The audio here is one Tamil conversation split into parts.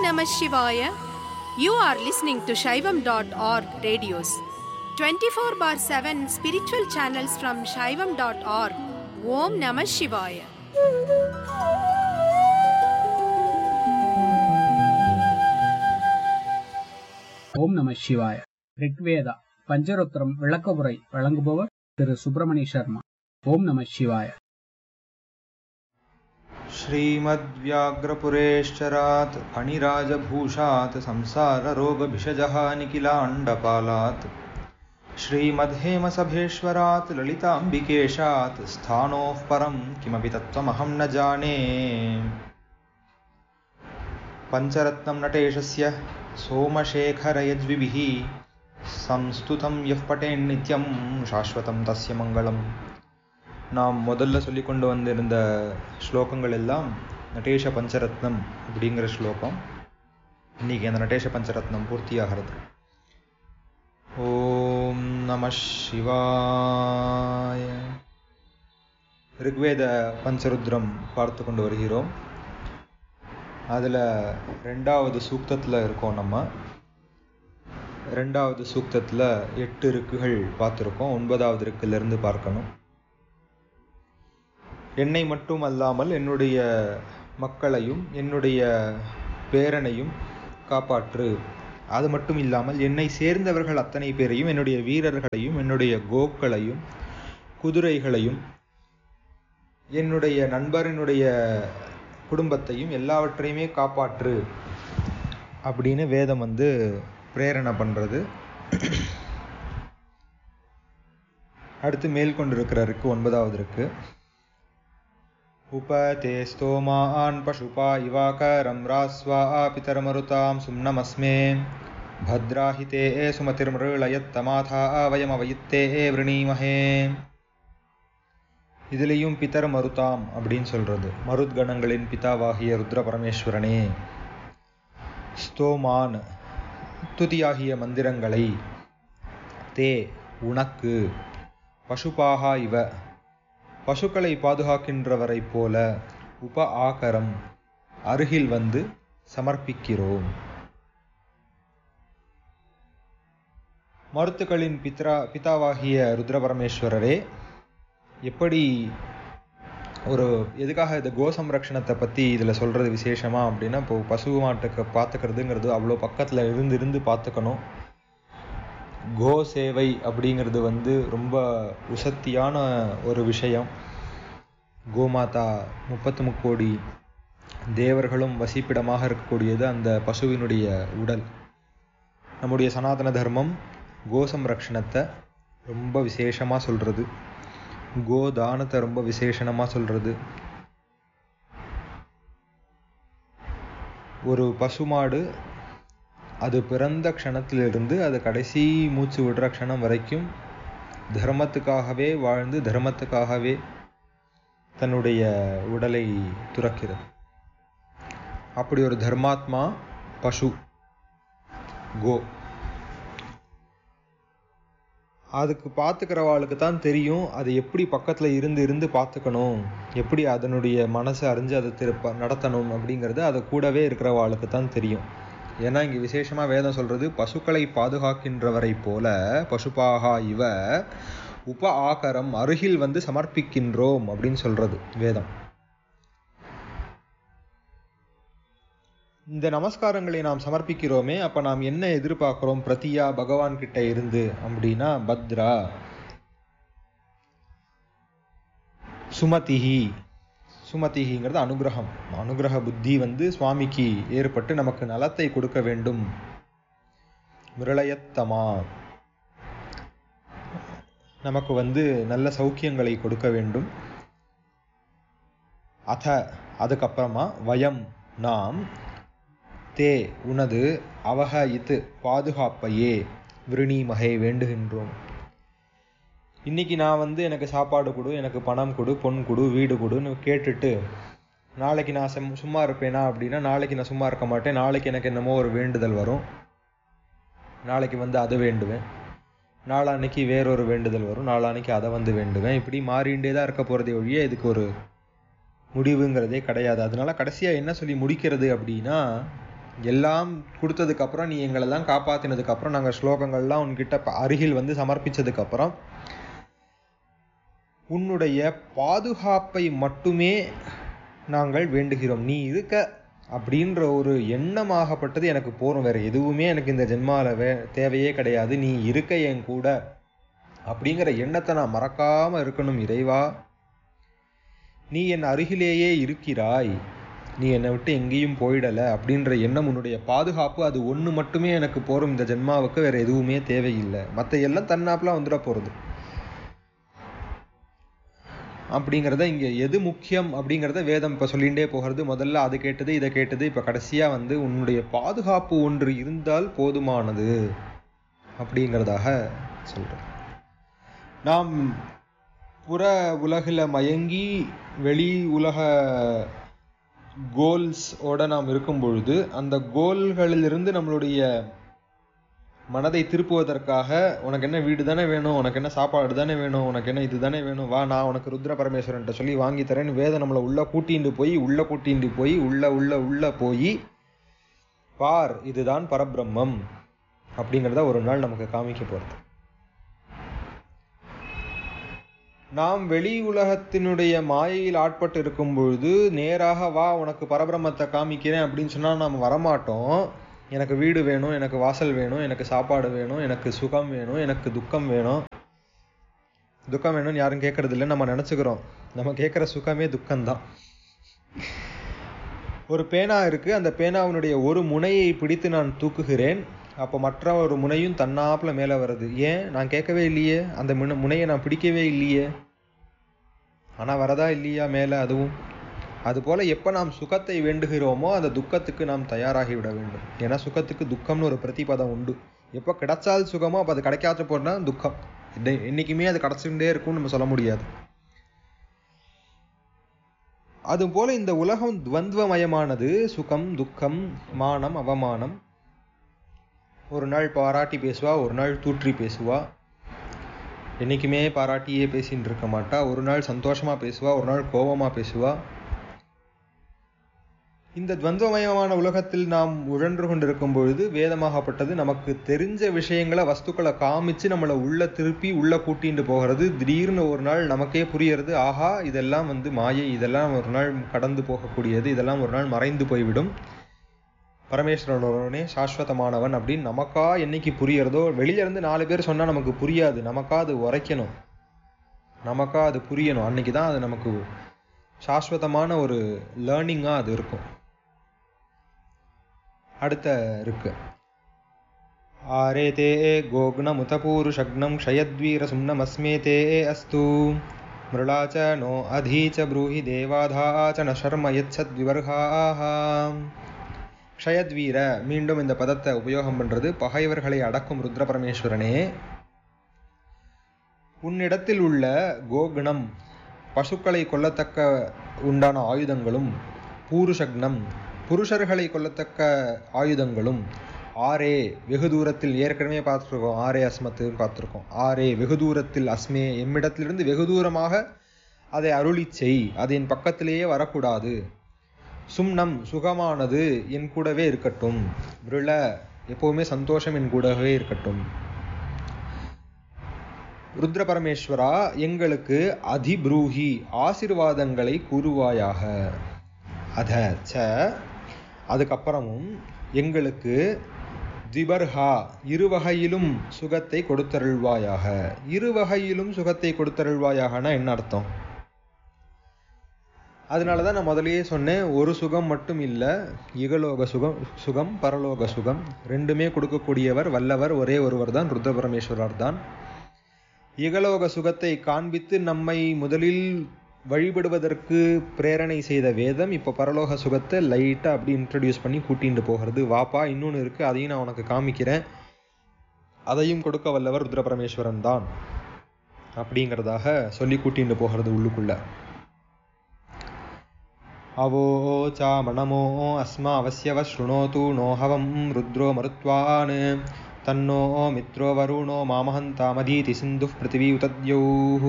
Namah Shivaya. You are listening to Shaivam.org radios. 24 bar 7 spiritual channels from Shaivam.org. Om Namah Shivaya. ஓம் நம சிவாய ரிக்வேதா பஞ்சருத்திரம் விளக்கவுரை வழங்குபவர் திரு சுப்பிரமணிய சர்மா ஓம் நம சிவாய श्रीमद्व्याघ्रपुरेश्चरात् फणिराजभूषात् संसाररोगभिषजः निखिलाण्डपालात् श्रीमद्हेमसभेश्वरात् ललिताम्बिकेशात् स्थानोः परं किमपि तत्त्वमहं न जाने पञ्चरत्नं नटेशस्य सोमशेखरयज्विभिः संस्तुतं यः पठेन्नित्यं शाश्वतं तस्य मङ्गलम् நாம் முதல்ல சொல்லி கொண்டு வந்திருந்த ஸ்லோகங்கள் எல்லாம் நடேஷ பஞ்சரத்னம் அப்படிங்கிற ஸ்லோகம் இன்னைக்கு அந்த நடேஷ பஞ்சரத்னம் பூர்த்தியாகிறது ஓம் நம சிவாய ரிக்வேத பஞ்சருத்ரம் பார்த்து கொண்டு வருகிறோம் அதில் ரெண்டாவது சூக்தத்தில் இருக்கோம் நம்ம ரெண்டாவது சூக்தத்தில் எட்டு ருக்குகள் பார்த்துருக்கோம் ஒன்பதாவது ருக்குலேருந்து பார்க்கணும் என்னை மட்டும் அல்லாமல் என்னுடைய மக்களையும் என்னுடைய பேரனையும் காப்பாற்று அது மட்டும் இல்லாமல் என்னை சேர்ந்தவர்கள் அத்தனை பேரையும் என்னுடைய வீரர்களையும் என்னுடைய கோக்களையும் குதிரைகளையும் என்னுடைய நண்பரினுடைய குடும்பத்தையும் எல்லாவற்றையுமே காப்பாற்று அப்படின்னு வேதம் வந்து பிரேரணை பண்ணுறது அடுத்து மேல் கொண்டிருக்கிறருக்கு ஒன்பதாவது இருக்கு उपते स्तोमान् पशुपा इवाकरं रास्वा पितरमरुतां सुम्नमस्मे भद्राहिते सुमतिर्मृळयत्तमाथा वयमवयुत्ते விரணீமஹே இதுலேயும் பிதர் மருதாம் அப்படின்னு சொல்றது மருத்கணங்களின் பிதாவாகிய ருத்ர பரமேஸ்வரனே ஸ்தோமான் துதியாகிய மந்திரங்களை தே உனக்கு பசுபாகா இவ பசுக்களை பாதுகாக்கின்றவரைப் போல உப ஆகரம் அருகில் வந்து சமர்ப்பிக்கிறோம் மருத்துக்களின் பித்ரா பிதாவாகிய ருத்ரபரமேஸ்வரரே எப்படி ஒரு எதுக்காக இந்த கோ சம்ரக்ஷணத்தை பற்றி இதில் சொல்கிறது விசேஷமா அப்படின்னா இப்போ பசு மாட்டுக்கு பார்த்துக்கிறதுங்கிறது அவ்வளோ பக்கத்தில் இருந்து இருந்து பார்த்துக்கணும் கோ சேவை அப்படிங்கிறது வந்து ரொம்ப உசத்தியான ஒரு விஷயம் கோமாதா முப்பத்து முக்கோடி தேவர்களும் வசிப்பிடமாக இருக்கக்கூடியது அந்த பசுவினுடைய உடல் நம்முடைய சனாதன தர்மம் கோ சம்ரக்ஷணத்தை ரொம்ப விசேஷமாக சொல்கிறது கோதானத்தை ரொம்ப விசேஷமாக சொல்கிறது ஒரு பசுமாடு அது பிறந்த க்ஷணத்திலிருந்து அது கடைசி மூச்சு விடுற க்ஷணம் வரைக்கும் தர்மத்துக்காகவே வாழ்ந்து தர்மத்துக்காகவே தன்னுடைய உடலை துறக்கிறது அப்படி ஒரு தர்மாத்மா பசு கோ அதுக்கு பார்த்துக்கிறவாளுக்கு தான் தெரியும் அது எப்படி பக்கத்தில் இருந்து இருந்து பார்த்துக்கணும் எப்படி அதனுடைய மனசை அறிஞ்சு அதை திருப்ப நடத்தணும் அப்படிங்கிறது அது கூடவே இருக்கிறவாளுக்கு தான் தெரியும் ஏன்னா இங்கே விசேஷமாக வேதம் சொல்றது பசுக்களை பாதுகாக்கின்றவரை போல பசுபாகா இவ உப ஆகரம் அருகில் வந்து சமர்ப்பிக்கின்றோம் அப்படின்னு சொல்றது வேதம் இந்த நமஸ்காரங்களை நாம் சமர்ப்பிக்கிறோமே அப்ப நாம் என்ன எதிர்பார்க்கிறோம் பிரதியா பகவான் கிட்ட இருந்து அப்படின்னா பத்ரா சுமதிஹி சுமதிங்கிறது அனுகிரகம் அனுகிரக புத்தி வந்து சுவாமிக்கு ஏற்பட்டு நமக்கு நலத்தை கொடுக்க வேண்டும் மிரளயத்தமா நமக்கு வந்து நல்ல சௌக்கியங்களை கொடுக்க வேண்டும் அத அதுக்கப்புறமா வயம் நாம் தே உனது அவக இது பாதுகாப்பையே விருணீமகை வேண்டுகின்றோம் இன்னைக்கு நான் வந்து எனக்கு சாப்பாடு கொடு எனக்கு பணம் கொடு பொன் கொடு வீடு கொடுன்னு கேட்டுட்டு நாளைக்கு நான் செம் சும்மா இருப்பேனா அப்படின்னா நாளைக்கு நான் சும்மா இருக்க மாட்டேன் நாளைக்கு எனக்கு என்னமோ ஒரு வேண்டுதல் வரும் நாளைக்கு வந்து அதை வேண்டுவேன் நாளான்னைக்கு வேறொரு வேண்டுதல் வரும் நாளான்னைக்கு அதை வந்து வேண்டுவேன் இப்படி மாறிண்டே தான் இருக்க போகிறதே ஒழிய இதுக்கு ஒரு முடிவுங்கிறதே கிடையாது அதனால கடைசியாக என்ன சொல்லி முடிக்கிறது அப்படின்னா எல்லாம் கொடுத்ததுக்கப்புறம் நீ எங்களெல்லாம் காப்பாத்தினதுக்கப்புறம் நாங்கள் ஸ்லோகங்கள்லாம் உன்கிட்ட ப- அருகில் வந்து சமர்ப்பிச்சதுக்கப்புறம் உன்னுடைய பாதுகாப்பை மட்டுமே நாங்கள் வேண்டுகிறோம் நீ இருக்க அப்படின்ற ஒரு எண்ணமாகப்பட்டது எனக்கு போரும் வேற எதுவுமே எனக்கு இந்த ஜென்மால வே தேவையே கிடையாது நீ இருக்க என் கூட அப்படிங்கிற எண்ணத்தை நான் மறக்காம இருக்கணும் இறைவா நீ என் அருகிலேயே இருக்கிறாய் நீ என்னை விட்டு எங்கேயும் போயிடல அப்படின்ற எண்ணம் உன்னுடைய பாதுகாப்பு அது ஒன்று மட்டுமே எனக்கு போரும் இந்த ஜென்மாவுக்கு வேற எதுவுமே தேவையில்லை மற்ற எல்லாம் தன்னாப்புல வந்துட போறது அப்படிங்கிறத இங்க எது முக்கியம் அப்படிங்கிறத வேதம் இப்ப சொல்லிகிட்டே போகிறது முதல்ல அது கேட்டது இதை கேட்டது இப்ப கடைசியா வந்து உன்னுடைய பாதுகாப்பு ஒன்று இருந்தால் போதுமானது அப்படிங்கிறதாக சொல்றேன் நாம் புற உலகில் மயங்கி வெளி உலக கோல்ஸ் ஓட நாம் இருக்கும் பொழுது அந்த கோல்களிலிருந்து நம்மளுடைய மனதை திருப்புவதற்காக உனக்கு என்ன வீடு தானே வேணும் உனக்கு என்ன சாப்பாடு தானே வேணும் உனக்கு என்ன இது தானே வேணும் வா நான் உனக்கு ருத்ர பரமேஸ்வரன்ட்ட சொல்லி வாங்கி தரேன்னு வேதம் நம்மளை உள்ள கூட்டிண்டு போய் உள்ள கூட்டிண்டு போய் உள்ள உள்ள உள்ள போய் பார் இதுதான் பரபிரம்மம் அப்படிங்கிறத ஒரு நாள் நமக்கு காமிக்க போறது நாம் வெளி உலகத்தினுடைய மாயையில் ஆட்பட்டு இருக்கும் பொழுது நேராக வா உனக்கு பரபிரம்மத்தை காமிக்கிறேன் அப்படின்னு சொன்னா நாம் வரமாட்டோம் எனக்கு வீடு வேணும் எனக்கு வாசல் வேணும் எனக்கு சாப்பாடு வேணும் எனக்கு சுகம் வேணும் எனக்கு துக்கம் வேணும் துக்கம் வேணும்னு யாரும் கேட்கறது இல்லை நம்ம நினைச்சுக்கிறோம் நம்ம கேட்குற சுகமே துக்கம்தான் ஒரு பேனா இருக்கு அந்த பேனாவினுடைய ஒரு முனையை பிடித்து நான் தூக்குகிறேன் அப்போ மற்ற ஒரு முனையும் தன்னாப்புல மேலே வருது ஏன் நான் கேட்கவே இல்லையே அந்த முன முனையை நான் பிடிக்கவே இல்லையே ஆனால் வரதா இல்லையா மேலே அதுவும் அதுபோல எப்போ நாம் சுகத்தை வேண்டுகிறோமோ அந்த துக்கத்துக்கு நாம் தயாராகி விட வேண்டும் ஏன்னா சுகத்துக்கு துக்கம்னு ஒரு பிரதிபதம் உண்டு எப்போ கிடைச்சால் சுகமோ அப்போ அது கிடைக்காத போனா துக்கம் இன்னை- என்னைக்குமே அது கிடைச்சுட்டே இருக்கும்னு நம்ம சொல்ல முடியாது அதுபோல இந்த உலகம் துவந்துவமயமானது சுகம் துக்கம் மானம் அவமானம் ஒரு நாள் பாராட்டி பேசுவா ஒரு நாள் தூற்றி பேசுவா என்னைக்குமே பாராட்டியே பேசின்னு இருக்க மாட்டா ஒரு நாள் சந்தோஷமா பேசுவா ஒரு நாள் கோபமா பேசுவா இந்த துவந்தமயமான உலகத்தில் நாம் உழன்று கொண்டிருக்கும் பொழுது வேதமாகப்பட்டது நமக்கு தெரிஞ்ச விஷயங்களை வஸ்துக்களை காமிச்சு நம்மளை உள்ள திருப்பி உள்ள கூட்டிட்டு போகிறது திடீர்னு ஒரு நாள் நமக்கே புரியறது ஆஹா இதெல்லாம் வந்து மாயை இதெல்லாம் ஒரு நாள் கடந்து போகக்கூடியது இதெல்லாம் ஒரு நாள் மறைந்து போய்விடும் பரமேஸ்வரனே சாஸ்வதமானவன் அப்படின்னு நமக்கா என்னைக்கு புரியறதோ வெளியில இருந்து நாலு பேர் சொன்னா நமக்கு புரியாது நமக்கா அது உரைக்கணும் நமக்கா அது புரியணும் அன்னைக்கு தான் அது நமக்கு சாஸ்வதமான ஒரு லேர்னிங்கா அது இருக்கும் அடுத்த இருக்கு ஆரே தே கோக்னமுதபூருஷக்னம் க்ஷயத்வீரசும்னமஸ்மே தே அஸ்து மிருளா ச நோ அதீ ச ப்ரூஹி தேவாதா ச ந சர்ம யத்சத்விவர்காः க்ஷயத்வீர மீண்டும் இந்த பதத்தை உபயோகம் பண்றது பகைவர்களை அடக்கும் ருத்ர பரமேஸ்வரனே உன்னிடத்தில் உள்ள கோகணம் பசுக்களை கொல்லத்தக்க உண்டான ஆயுதங்களும் பூருஷக்னம் புருஷர்களை கொல்லத்தக்க ஆயுதங்களும் ஆரே வெகு தூரத்தில் ஏற்கனவே பார்த்துருக்கோம் ஆரே அஸ்மத்து பார்த்துருக்கோம் ஆரே வெகு தூரத்தில் அஸ்மே எம்மிடத்திலிருந்து வெகு தூரமாக அதை அருளிச் செய் அது என் பக்கத்திலேயே வரக்கூடாது சும்னம் சுகமானது என் கூடவே இருக்கட்டும் விருள எப்பவுமே சந்தோஷம் என் கூடவே இருக்கட்டும் ருத்ர பரமேஸ்வரா எங்களுக்கு அதிப்ரூஹி ஆசிர்வாதங்களை கூறுவாயாக அத ச அதுக்கப்புறமும் எங்களுக்கு திபர்ஹா இருவகையிலும் சுகத்தை கொடுத்தருள்வாயாக இருவகையிலும் சுகத்தை கொடுத்தருள்வாயாகனா என்ன அர்த்தம் அதனால தான் நான் முதல்லயே சொன்னேன் ஒரு சுகம் மட்டும் இல்லை இகலோக சுகம் சுகம் பரலோக சுகம் ரெண்டுமே கொடுக்கக்கூடியவர் வல்லவர் ஒரே ஒருவர் தான் ருத்ர பரமேஸ்வரர் தான் இகலோக சுகத்தை காண்பித்து நம்மை முதலில் வழிபடுவதற்கு பிரேரணை செய்த வேதம் இப்போ பரலோக சுகத்தை லைட்டாக அப்படி இன்ட்ரடியூஸ் பண்ணி கூட்டிட்டு போகிறது வாப்பா இன்னொன்று இருக்குது அதையும் நான் உனக்கு காமிக்கிறேன் அதையும் கொடுக்க வல்லவர் ருத்ர பரமேஸ்வரன் தான் அப்படிங்கிறதாக சொல்லி கூட்டிட்டு போகிறது உள்ளுக்குள்ள अवोचामणमो अस्मावस्यव शृणोतु नो हवं रुद्रो मरुत्वान् तन्नो मित्रो वरुणो मामहन्तामधीति சிந்துः பிருத்திவி உதத்யௌः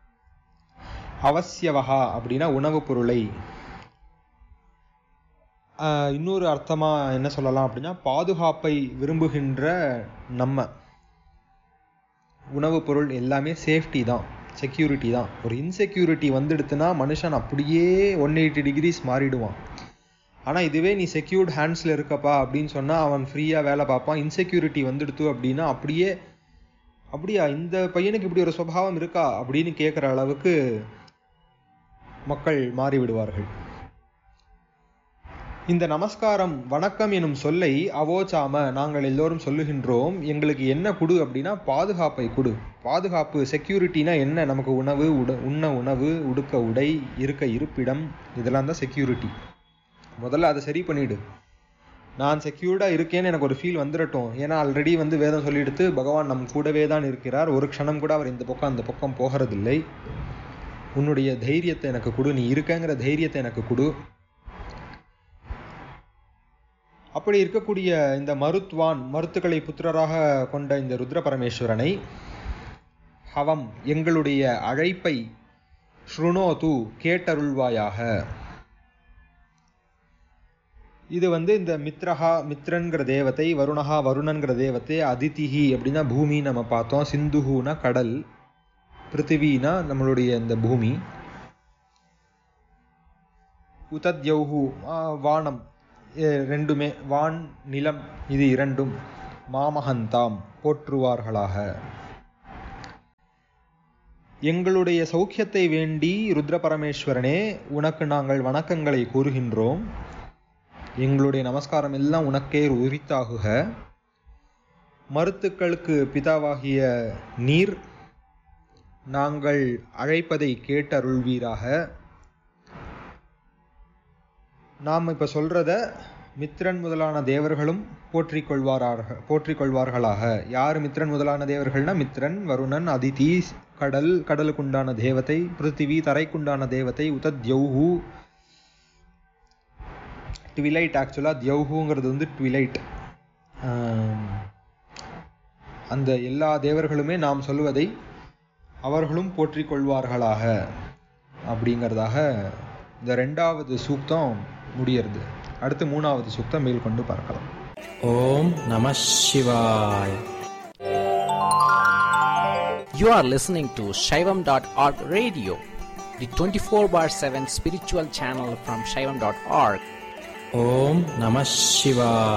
அவசியவஹா அப்படின்னா உணவுப் பொருளை ஆஹ், இன்னொரு அர்த்தமாக என்ன சொல்லலாம் அப்படின்னா பாதுகாப்பை விரும்புகின்ற நம்ம உணவுப் பொருள் எல்லாமே சேஃப்டி தான் செக்யூரிட்டி தான் ஒரு இன்செக்யூரிட்டி வந்துடுத்துனா மனுஷன் அப்படியே ஒன் எயிட்டி டிகிரிஸ் மாறிடுவான் ஆனால் இதுவே நீ செக்யூர்ட் ஹேண்ட்ஸில் இருக்கப்பா அப்படின்னு சொன்னால் அவன் ஃப்ரீயாக வேலை பார்ப்பான் இன்செக்யூரிட்டி வந்துடுத்து அப்படின்னா அப்படியே அப்படியா இந்த பையனுக்கு இப்படி ஒரு சுபாவம் இருக்கா அப்படின்னு கேட்குற அளவுக்கு மக்கள் மாறி விடுவார்கள் இந்த நமஸ்காரம் வணக்கம் எனும் சொல்லை அவோச்சாம நாங்கள் எல்லோரும் சொல்லுகின்றோம் எங்களுக்கு என்ன குடு அப்படின்னா பாதுகாப்பை குடு பாதுகாப்பு செக்யூரிட்டினா என்ன நமக்கு உணவு உட உண்ண உணவு உடுக்க உடை இருக்க இருப்பிடம் இதெல்லாம் தான் செக்யூரிட்டி முதல்ல அதை சரி பண்ணிடு நான் செக்யூர்டாக இருக்கேன்னு எனக்கு ஒரு ஃபீல் வந்துடட்டும் ஏன்னா ஆல்ரெடி வந்து வேதம் சொல்லிடுத்து பகவான் நம் கூடவே தான் இருக்கிறார் ஒரு க்ஷணம் கூட அவர் இந்த பக்கம் அந்த பக்கம் போகிறதில்லை உன்னுடைய தைரியத்தை எனக்கு கொடு நீ இருக்கங்கிற தைரியத்தை எனக்கு கொடு அப்படி இருக்கக்கூடிய இந்த மருத்வான் மருத்துக்களை புத்திரராக கொண்ட இந்த ருத்ர பரமேஸ்வரனை ஹவம் எங்களுடைய அழைப்பை ஸ்ருணோது கேட்டருள்வாயாக இது வந்து இந்த மித்ரஹா மித்ரன்கிற தேவதை வருணஹா வருணன்கிற தேவதை அதிதிஹி அப்படின்னா பூமி நம்ம பார்த்தோம் சிந்துஹுனா கடல் பிருத்திவினா நம்மளுடைய இந்த பூமி உதத்யௌஹு ஆ, வானம் எ, ரெண்டுமே வான் நிலம் இது இரண்டும் மாமகந்தாம் போற்றுவார்களாக எங்களுடைய சௌக்கியத்தை வேண்டி ருத்ர பரமேஸ்வரனே உனக்கு நாங்கள் வணக்கங்களை கூறுகின்றோம் எங்களுடைய நமஸ்காரம் எல்லாம் உனக்கே உரித்தாகுக மருத்துக்களுக்கு பிதாவாகிய நீர் நாங்கள் அழைப்பதை கேட்டருள்வீராக நாம் இப்போ சொல்றத மித்ரன் முதலான தேவர்களும் போற்றிக் கொள்வாராக போற்றிக் கொள்வார்களாக யார் மித்ரன் முதலான தேவர்கள்னா மித்ரன் வருணன் அதிதி கடல் கடலுக்குண்டான தேவதை பிருத்திவி தரைக்குண்டான தேவதை உதத்யௌஹு ட்விலைட் ஆக்சுவலாக தியௌஹுங்கிறது வந்து ட்விலைட் அந்த எல்லா தேவர்களுமே நாம் சொல்லுவதை அவர்களும் போற்றிக் கொள்வார்களாக அப்படிங்கிறதாக இந்த ரெண்டாவது சூக்தம் முடியறது அடுத்து மூணாவது சூக்தம் மேற்கொண்டு பார்க்கலாம் ஓம் நம சிவாய் You are listening to Shaivam.org radio, the 24 bar 7 spiritual channel from Shaivam.org. Om Namah Shivaya.